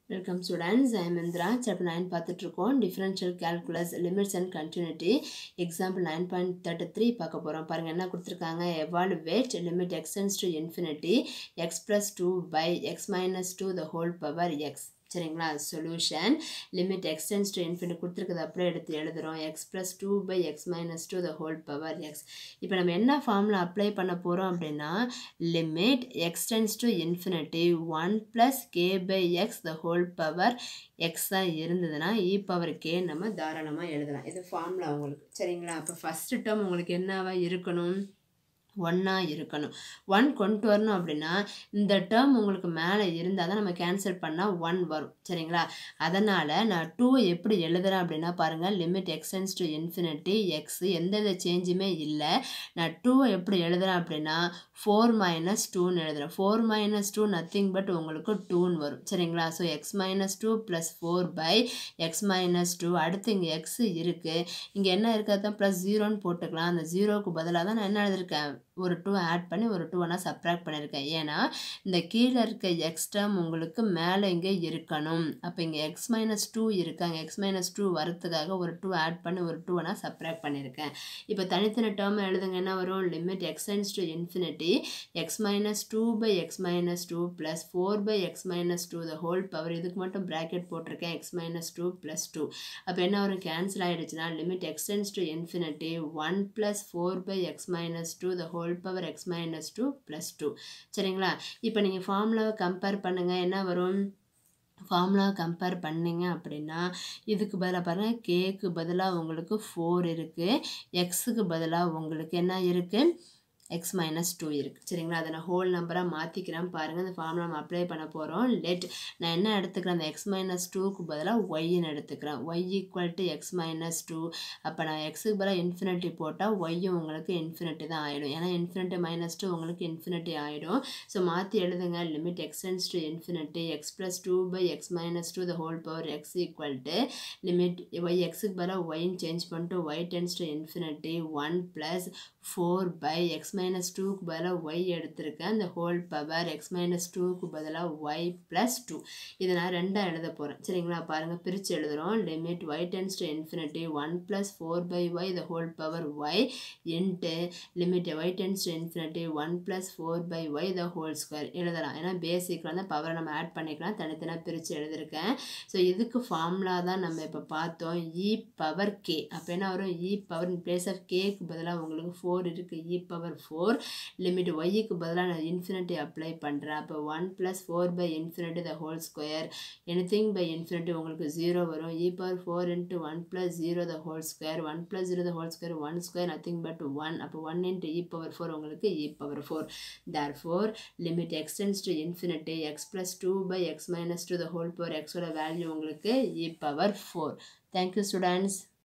welcome students I am Indira chapter nine பார்த்துட்ருக்கோம் differential calculus limits and continuity example nine point thirty three பார்க்க போகிறோம் பாருங்கள் என்ன கொடுத்துருக்காங்க evaluate limit x tends to infinity x plus two by x minus two the whole power x சரிங்களா solution limit x tends to infinite கொடுத்துருக்குது அப்படியே எடுத்து எழுதுகிறோம் x plus two by x minus two the whole power x இப்போ நம்ம என்ன ஃபார்மில் apply பண்ண போகிறோம் அப்படின்னா limit x tends to infinity one plus k by x the whole power எக்ஸாக இருந்ததுன்னா இ பவர் கே நம்ம தாராளமாக எழுதலாம் இது ஃபார்மில் உங்களுக்கு சரிங்களா அப்போ ஃபஸ்ட்டு டேர்ம் உங்களுக்கு என்னவா இருக்கணும் ஒன்றா இருக்கணும் ஒன் கொண்டு வரணும் அப்படின்னா இந்த டேர்ம் உங்களுக்கு மேலே இருந்தால் தான் நம்ம கேன்சல் பண்ணால் ஒன் வரும் சரிங்களா அதனால் நான் டூவை எப்படி எழுதுகிறேன் அப்படின்னா பாருங்கள் limit x tends to infinity x எந்த வித சேஞ்சுமே இல்லை நான் டூவை எப்படி எழுதுகிறேன் அப்படின்னா ஃபோர் மைனஸ் டூன்னு எழுதுகிறேன் four minus two nothing but உங்களுக்கு டூன்னு வரும் சரிங்களா so x minus two plus four by x minus two அடுத்து இங்கே எக்ஸ் இருக்குது இங்கே என்ன இருக்கிறது தான் ப்ளஸ் ஜீரோன்னு போட்டுக்கலாம் அந்த ஜீரோவுக்கு பதிலாக தான் நான் என்ன எழுதியிருக்கேன் ஒரு டூ ஆட் பண்ணி ஒரு டூ வேணால் சப்ராக்ட் பண்ணியிருக்கேன் ஏன்னா இந்த கீழே இருக்க எக்ஸ் டேர்ம் உங்களுக்கு மேலே இங்கே இருக்கணும் அப்போ இங்கே எக்ஸ் மைனஸ் டூ இருக்காங்க எக்ஸ் மைனஸ் டூ வரத்துக்காக ஒரு டூ ஆட் பண்ணி ஒரு டூ வேணால் சப்ராக்ட் பண்ணியிருக்கேன் இப்போ தனித்தனி டேர்ம் எழுதுங்க என்ன வரும் limit x tends to infinity x minus two by x minus two plus four by x minus two the whole power இதுக்கு மட்டும் ப்ராக்கெட் போட்டிருக்கேன் x minus two plus two அப்போ என்ன வரும் கேன்சல் ஆகிடுச்சுன்னா limit x tends to infinity one plus four by x minus two the whole power x minus two plus two சரிங்களா இப்போ நீங்கள் ஃபார்முலாவை கம்பேர் பண்ணுங்கள் என்ன வரும் ஃபார்முலா கம்பேர் பண்ணிங்க அப்படின்னா இதுக்கு பதிலாக பாருங்கள் கேக்கு பதிலாக உங்களுக்கு ஃபோர் இருக்குது எக்ஸுக்கு பதிலாக உங்களுக்கு என்ன இருக்குது எக்ஸ் மைனஸ் டூ இருக்குது சரிங்களா அதை நான் ஹோல் நம்பராக மாற்றிக்கிறேன் பாருங்கள் அந்த ஃபார்முலா நம்ம அப்ளை பண்ண போகிறோம் லெட் நான் என்ன எடுத்துக்கிறேன் அந்த எக்ஸ் மைனஸ் டூக்கு பதிலாக ஒய்ன்னு எடுத்துக்கிறேன் y equal to x minus two அப்போ நான் எக்ஸுக்கு பதிலாக இன்ஃபினிட்டி போட்டால் ஒய்யும் உங்களுக்கு இன்ஃபினிட்டி தான் ஆகிடும் ஏன்னா இன்ஃபினிட்டி மைனஸ் டூ உங்களுக்கு இன்ஃபினிட்டி ஆகிடும் ஸோ மாற்றி எழுதுங்க limit x tends to infinity x plus two by x minus two the whole power x equal to limit y எக்ஸுக்கு பதிலாக ஒய்ன்னு சேஞ்ச் பண்ணிட்டு y tends to infinity one plus four by x minus டூக்கு பதிலாக Y எடுத்திருக்கேன் அந்த whole power x minus டூக்கு பதிலாக ஒய் ப்ளஸ் டூ இதை நான் ரெண்டாக எழுத போகிறேன் சரிங்களா பாருங்கள் பிரித்து எழுதுகிறோம் limit y tends to infinity one plus four by y the whole power y into limit y tends to infinity one plus four by y the whole square எழுதலாம் ஏன்னா பேசிக்கில் வந்து பவரை நம்ம ஆட் பண்ணிக்கலாம் தனித்தனியாக பிரித்து எழுதியிருக்கேன் ஸோ இதுக்கு ஃபார்முலா தான் நம்ம இப்போ பார்த்தோம் இ பவர் கே அப்போ என்ன வரும் இ பவர் பிளேஸ் ஆஃப் கேக்கு பதிலாக உங்களுக்கு ஃபோர் இருக்குது இ பவர் ஃபோர் லிமிட் ஒய்க்கு பதிலாக நான் இன்ஃபினிட்டி அப்ளை பண்ணுறேன் அப்போ one plus four by infinity the whole square anything by infinity உங்களுக்கு ஜீரோ வரும் e power four into one plus zero the whole square one plus zero the whole square one square nothing but one அப்போ one into e power four உங்களுக்கு e power four therefore limit x tends to infinity x plus two by x minus two the whole power எக்ஸோட value உங்களுக்கு e power four thank you students